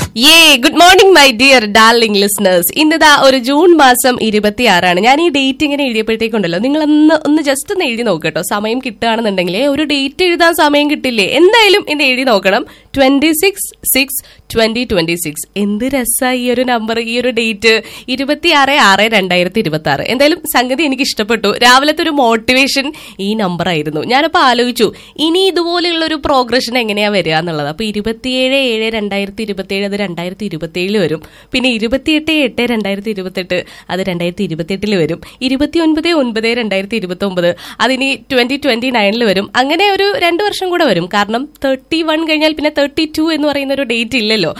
Yeh good morning my dear darling listeners ഇന്നിതാ ഒരു June മാസം ഇരുപത്തിയാറാണ് ഞാൻ ഈ ഡേറ്റ് ഇങ്ങനെ എഴുതിയപ്പോഴത്തേക്കുണ്ടല്ലോ നിങ്ങൾ ഒന്ന് ഒന്ന് ജസ്റ്റ് ഒന്ന് എഴുതി നോക്കട്ടോ സമയം കിട്ടുകയാണെന്നുണ്ടെങ്കിൽ ഒരു ഡേറ്റ് എഴുതാൻ സമയം കിട്ടില്ലേ എന്തായാലും ഇന്ന് എഴുതി നോക്കണം twenty six six twenty twenty six എന്ത് രസമായി ഈ ഒരു നമ്പർ ഈ ഒരു ഡേറ്റ് ഇരുപത്തിയാറ് ആറ് രണ്ടായിരത്തി ഇരുപത്തി ആറ് എന്തായാലും സംഗതി എനിക്ക് ഇഷ്ടപ്പെട്ടു രാവിലത്തെ ഒരു മോട്ടിവേഷൻ ഈ നമ്പർ ആയിരുന്നു ഞാനപ്പോ ആലോചിച്ചു ഇനി ഇതുപോലെയുള്ള ഒരു പ്രോഗ്രഷൻ എങ്ങനെയാ വരിക എന്നുള്ളത് അപ്പൊ ഇരുപത്തിയേഴ് ഏഴ് രണ്ടായിരത്തി ഇരുപത്തിയേഴ് അത് രണ്ടായിരത്തി ഇരുപത്തിയേഴില് വരും പിന്നെ ഇരുപത്തിയെട്ട് എട്ട് രണ്ടായിരത്തി ഇരുപത്തെട്ട് അത് രണ്ടായിരത്തി ഇരുപത്തെട്ടില് വരും ഇരുപത്തി ഒൻപത് ഒൻപത് രണ്ടായിരത്തി ഇരുപത്തി ഒമ്പത് അതിനി ട്വന്റി ട്വന്റി നയനിൽ വരും അങ്ങനെ ഒരു രണ്ട് വർഷം കൂടെ വരും കാരണം തേർട്ടി വൺ കഴിഞ്ഞാൽ പിന്നെ തേർട്ടി ടു എന്ന് പറയുന്ന ഒരു ഡേറ്റ് ഇല്ലല്ലോ